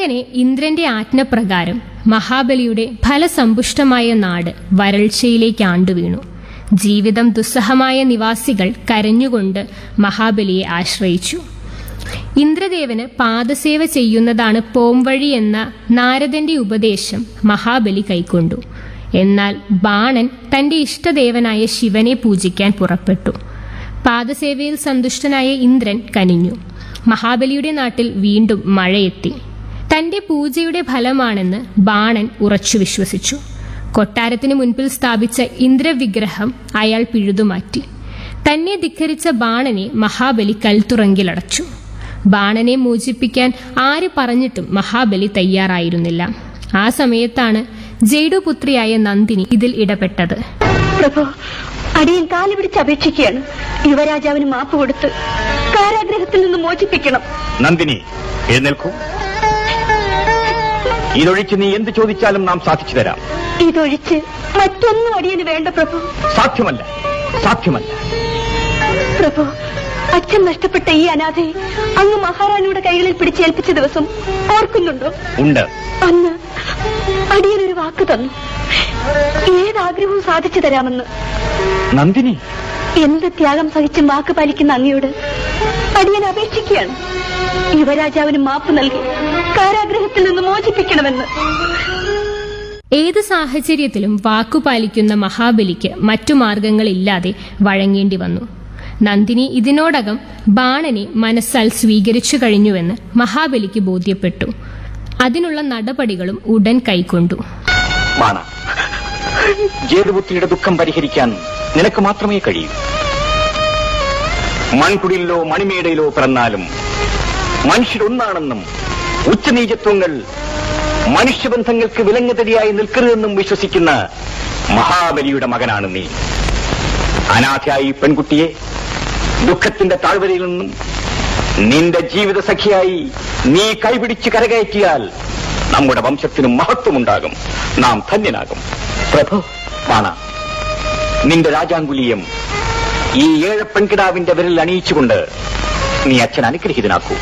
അങ്ങനെ ഇന്ദ്രന്റെ ആജ്ഞപ്രകാരം മഹാബലിയുടെ ഫലസമ്പുഷ്ടമായ നാട് വരൾച്ചയിലേക്ക് ആണ്ടുവീണു ജീവിതം ദുസ്സഹമായ നിവാസികൾ കരഞ്ഞുകൊണ്ട് മഹാബലിയെ ആശ്രയിച്ചു ഇന്ദ്രദേവന് പാദസേവ ചെയ്യുന്നതാണ് പോംവഴി എന്ന നാരദന്റെ ഉപദേശം മഹാബലി കൈക്കൊണ്ടു എന്നാൽ ബാണൻ തന്റെ ഇഷ്ടദേവനായ ശിവനെ പൂജിക്കാൻ പുറപ്പെട്ടു പാദസേവയിൽ സന്തുഷ്ടനായ ഇന്ദ്രൻ കനിഞ്ഞു മഹാബലിയുടെ നാട്ടിൽ വീണ്ടും മഴയെത്തി തന്റെ പൂജയുടെ ഫലമാണെന്ന് ബാണൻ ഉറച്ചു വിശ്വസിച്ചു കൊട്ടാരത്തിന് മുൻപിൽ സ്ഥാപിച്ച ഇന്ദ്രവിഗ്രഹം അയാൾ പിഴുതുമാറ്റി തന്നെ ധിക്കരിച്ച ബാണനെ മഹാബലി കൽത്തുറങ്കിലടച്ചു ബാണനെ മോചിപ്പിക്കാൻ ആര് പറഞ്ഞിട്ടും മഹാബലി തയ്യാറായിരുന്നില്ല ആ സമയത്താണ് ജയ്ഡുപുത്രിയായ നന്ദിനി ഇതിൽ ഇടപെട്ടത് പ്രഭു അടിയൻ കാലു പിടിച്ച് അപേക്ഷിക്കുകയാണ് യുവരാജാവിന് മാപ്പ് കൊടുത്ത് കാരാഗ്രഹത്തിൽ നിന്ന് മോചിപ്പിക്കണം നന്ദിനി എഴുന്നേൽക്കൂ ഇതൊഴിച്ച് നീ എന്ത് ചോദിച്ചാലും നാം സാധിച്ചു തരാം ഇതൊഴിച്ച് മറ്റൊന്നും അടിയന് വേണ്ട പ്രഭു സാധ്യമല്ല സാധ്യമല്ല പ്രഭു അച്ഛൻ നഷ്ടപ്പെട്ട ഈ അനാഥയെ അങ്ങ് മഹാറാണിയുടെ കൈകളിൽ പിടിച്ചേൽപ്പിച്ച ദിവസം ഓർക്കുന്നുണ്ടോ ഉണ്ട് അന്ന് അടിയനൊരു വാക്ക് തന്നു ഏതാഗ്രഹവും സാധിച്ചു തരാമെന്ന് നന്ദിനി എന്ത് ത്യാഗം സഹിച്ചും വാക്ക് പാലിക്കുന്ന അങ്ങയോട് അടിയൻ അപേക്ഷിക്കുകയാണ് യുവരാജാവിന് മാപ്പ് നൽകി കാരാഗ്രഹത്തിൽ നിന്ന് മോചിപ്പിക്കണമെന്ന് ഏത് സാഹചര്യത്തിലും വാക്കുപാലിക്കുന്ന മഹാബലിക്ക് മറ്റു മാർഗങ്ങളില്ലാതെ വഴങ്ങേണ്ടി വന്നു നന്ദിനി ഇതിനോടകം ബാണനെ മനസ്സാൽ സ്വീകരിച്ചു കഴിഞ്ഞുവെന്ന് മഹാബലിക്ക് ബോധ്യപ്പെട്ടു അതിനുള്ള നടപടികളും ഉടൻ കൈക്കൊണ്ടു ബാണ ജേതുപുത്രിയുടെ ദുഃഖം പരിഹരിക്കാൻ നിനക്ക് മാത്രമേ കഴിയൂ മൺകുടിലിലോ മണിമേടയിലോ പിറന്നാലും മനുഷ്യരൊന്നാണെന്നും ഉച്ചനീചത്വങ്ങൾ മനുഷ്യബന്ധങ്ങൾക്ക് വിലങ്ങുതടിയായി നിൽക്കരുതെന്നും വിശ്വസിക്കുന്ന മഹാബലിയുടെ മകനാണ് നീ അനാഥയായി ഈ പെൺകുട്ടിയെ ദുഃഖത്തിന്റെ താഴ്വരയിൽ നിന്നും നിന്റെ ജീവിത സഖിയായി നീ കൈപിടിച്ച് കരകയറ്റിയാൽ നമ്മുടെ വംശത്തിനും മഹത്വമുണ്ടാകും നാം ധന്യനാകും പ്രഭു ബാണ നിന്റെ രാജാങ്കുലീയം ഈ ഏഴ് പെൺകിടാവിന്റെ വിരലിൽ അണിയിച്ചുകൊണ്ട് നീ അച്ഛൻ അനുഗ്രഹീതനാക്കൂ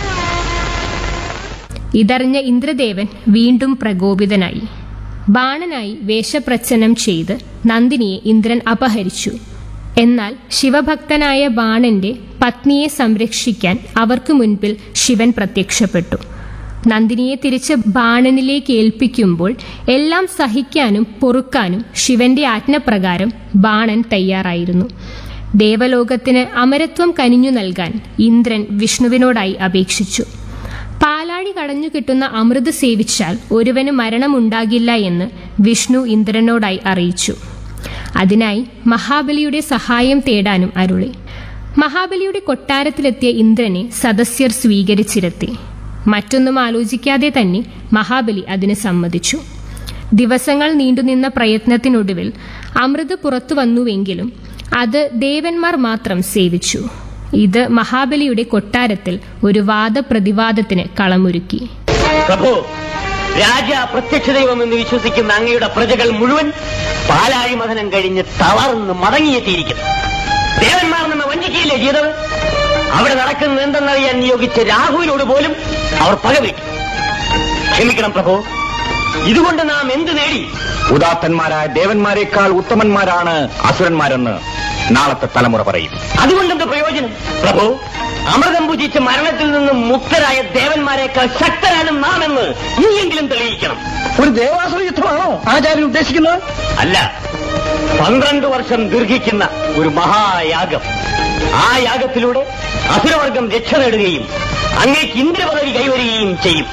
ഇതറിഞ്ഞ ഇന്ദ്രദേവൻ വീണ്ടും പ്രകോപിതനായി ബാണനായി വേഷപ്രച്ഛനം ചെയ്ത് നന്ദിനിയെ ഇന്ദ്രൻ അപഹരിച്ചു എന്നാൽ ശിവഭക്തനായ ബാണന്റെ പത്നിയെ സംരക്ഷിക്കാൻ അവർക്ക് മുൻപിൽ ശിവൻ പ്രത്യക്ഷപ്പെട്ടു നന്ദിനിയെ തിരിച്ച് ബാണനിലേക്ക് ഏൽപ്പിക്കുമ്പോൾ എല്ലാം സഹിക്കാനും പൊറുക്കാനും ശിവന്റെ ആജ്ഞപ്രകാരം ബാണൻ തയ്യാറായിരുന്നു ദേവലോകത്തിന് അമരത്വം കനിഞ്ഞു നൽകാൻ ഇന്ദ്രൻ വിഷ്ണുവിനോടായി അപേക്ഷിച്ചു പാലാഴി കടഞ്ഞു കിട്ടുന്ന അമൃത് സേവിച്ചാൽ ഒരുവന് മരണമുണ്ടാകില്ല എന്ന് വിഷ്ണു ഇന്ദ്രനോടായി അറിയിച്ചു അതിനായി മഹാബലിയുടെ സഹായം തേടാനും അരുളി മഹാബലിയുടെ കൊട്ടാരത്തിലെത്തിയ ഇന്ദ്രനെ സദസ്യർ സ്വീകരിച്ചിരുത്തി മറ്റൊന്നും ആലോചിക്കാതെ തന്നെ മഹാബലി അതിന് സമ്മതിച്ചു ദിവസങ്ങൾ നീണ്ടുനിന്ന പ്രയത്നത്തിനൊടുവിൽ അമൃത് പുറത്തു വന്നുവെങ്കിലും അത് ദേവന്മാർ മാത്രം സേവിച്ചു ഇത് മഹാബലിയുടെ കൊട്ടാരത്തിൽ ഒരു വാദപ്രതിവാദത്തിന് കളമൊരുക്കി പ്രഭു രാജ പ്രത്യക്ഷ ദൈവമെന്ന് വിശ്വസിക്കുന്ന അങ്ങയുടെ പ്രജകൾ മുഴുവൻ പാലാഴി മഥനം കഴിഞ്ഞ് തളർന്ന് മടങ്ങിയെത്തിയിരിക്കുന്നു ദേവന്മാർ നമ്മെ വഞ്ചിക്കുകയില്ലേ ചെയ്തത് അവിടെ നടക്കുന്നത് എന്തെന്നറിയാൻ നിയോഗിച്ച രാഹുവിനോട് പോലും അവർ പകവീട്ടു ക്ഷമിക്കണം പ്രഭു ഇതുകൊണ്ട് നാം എന്ത് നേടി ഉദാത്തന്മാരായ ദേവന്മാരെക്കാൾ ഉത്തമന്മാരാണ് അസുരന്മാരെന്ന് നാളത്തെ തലമുറ പറയും അതുകൊണ്ടെന്ത് പ്രയോജനം പ്രഭു അമൃതം പൂജിച്ച് മരണത്തിൽ നിന്നും മുക്തരായ ദേവന്മാരെക്കാൾ ശക്തരാണ് നാം എന്ന് ഇനിയെങ്കിലും തെളിയിക്കണം ഒരു ദേവാസുര യുദ്ധമാണോ ആചാര്യൻ ഉദ്ദേശിക്കുന്നത് അല്ല പന്ത്രണ്ട് വർഷം ദീർഘിക്കുന്ന ഒരു മഹായാഗം ആ യാഗത്തിലൂടെ അസുരവർഗം രക്ഷ നേടുകയും അങ്ങേക്ക് ഇന്ദ്രപദവി കൈവരികയും ചെയ്യും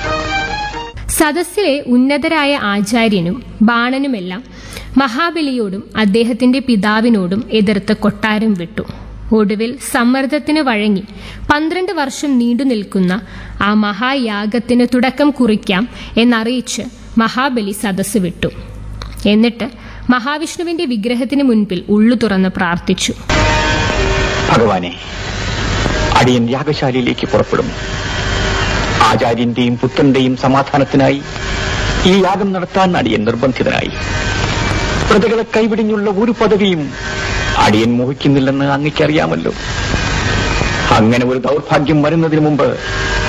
സദസ്സിലെ ഉന്നതരായ ആചാര്യനും ബാണനുമെല്ലാം മഹാബലിയോടും അദ്ദേഹത്തിന്റെ പിതാവിനോടും എതിർത്ത് കൊട്ടാരം വിട്ടു ഒടുവിൽ സമ്മർദ്ദത്തിന് വഴങ്ങി പന്ത്രണ്ട് വർഷം നീണ്ടു നിൽക്കുന്ന ആ മഹായാഗത്തിന് തുടക്കം കുറിക്കാം എന്നറിയിച്ച് മഹാബലി സദസ്സ് വിട്ടു എന്നിട്ട് മഹാവിഷ്ണുവിന്റെ വിഗ്രഹത്തിന് മുൻപിൽ ഉള്ളു തുറന്ന് പ്രാർത്ഥിച്ചു ഭഗവാനെ അടിയൻ യാഗശാലയിലേക്ക് പുറപ്പെടും ആചാര്യന്റെയും പുത്രന്റെയും സമാധാനത്തിനായി ഈ യാഗം നടത്താൻ അടിയൻ നിർബന്ധിതനായി പ്രജകളെ കൈവിടിഞ്ഞുള്ള ഒരു പദവിയും അടിയൻ മോഹിക്കുന്നില്ലെന്ന് അങ്ങയ്ക്കറിയാമല്ലോ അങ്ങനെ ഒരു ദൗർഭാഗ്യം വരുന്നതിന് മുമ്പ്